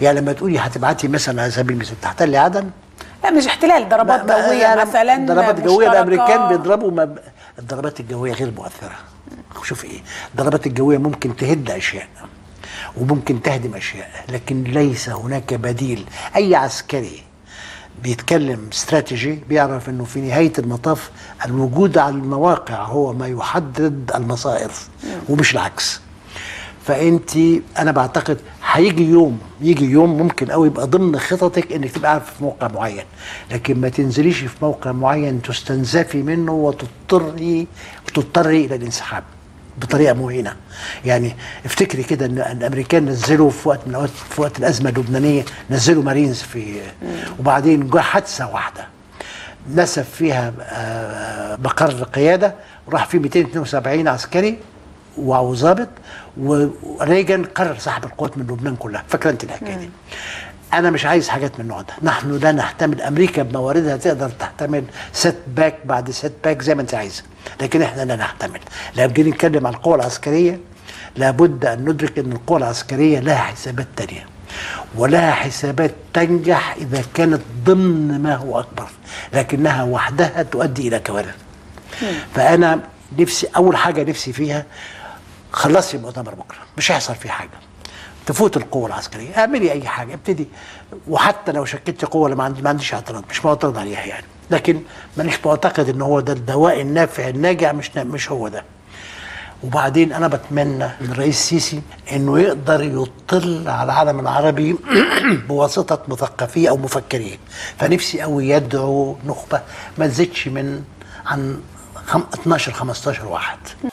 يعني لما تقولي هتبعتي مثلا على سبيل المثال تحتلي عدن لا مش احتلال ضربات ما- ما- جويه يعني مثلا ضربات جويه مشتركة. الامريكان بيضربوا ما الضربات الجويه غير مؤثره شوف ايه الضربات الجويه ممكن تهد اشياء وممكن تهدم اشياء لكن ليس هناك بديل اي عسكري بيتكلم استراتيجي بيعرف انه في نهايه المطاف الوجود على المواقع هو ما يحدد المصائر ومش العكس فانت انا بعتقد هيجي يوم يجي يوم ممكن قوي يبقى ضمن خططك انك تبقى عارف في موقع معين لكن ما تنزليش في موقع معين تستنزفي منه وتضطري وتضطري الى الانسحاب بطريقه مهينه يعني افتكري كده ان ان الامريكان نزلوا في وقت من الاوقات في وقت الازمه اللبنانيه نزلوا مارينز في وبعدين جاء حادثه واحده نسف فيها آه، مقر قياده وراح فيه 272 عسكري وظابط وريجن قرر سحب القوات من لبنان كلها فاكره انت الحكايه دي انا مش عايز حاجات من النوع ده نحن لا نحتمل امريكا بمواردها تقدر تحتمل سيت باك بعد سيت باك زي ما انت عايزه لكن احنا لا نحتمل لما بنيجي نتكلم عن القوى العسكريه لابد ان ندرك ان القوى العسكريه لها حسابات تانية ولها حسابات تنجح اذا كانت ضمن ما هو اكبر لكنها وحدها تؤدي الى كوارث فانا نفسي اول حاجه نفسي فيها خلصي المؤتمر بكره مش هيحصل فيه حاجه تفوت القوه العسكريه اعملي اي حاجه ابتدي وحتى لو شكلت قوه اللي ما عندي ما عنديش اعتراض مش معترض عليها يعني لكن مانيش معتقد ان هو ده الدواء النافع الناجع مش مش هو ده وبعدين انا بتمنى من الرئيس السيسي انه يقدر يطل على العالم العربي بواسطه مثقفيه او مفكرين فنفسي قوي يدعو نخبه ما تزيدش من عن خم- 12 15 واحد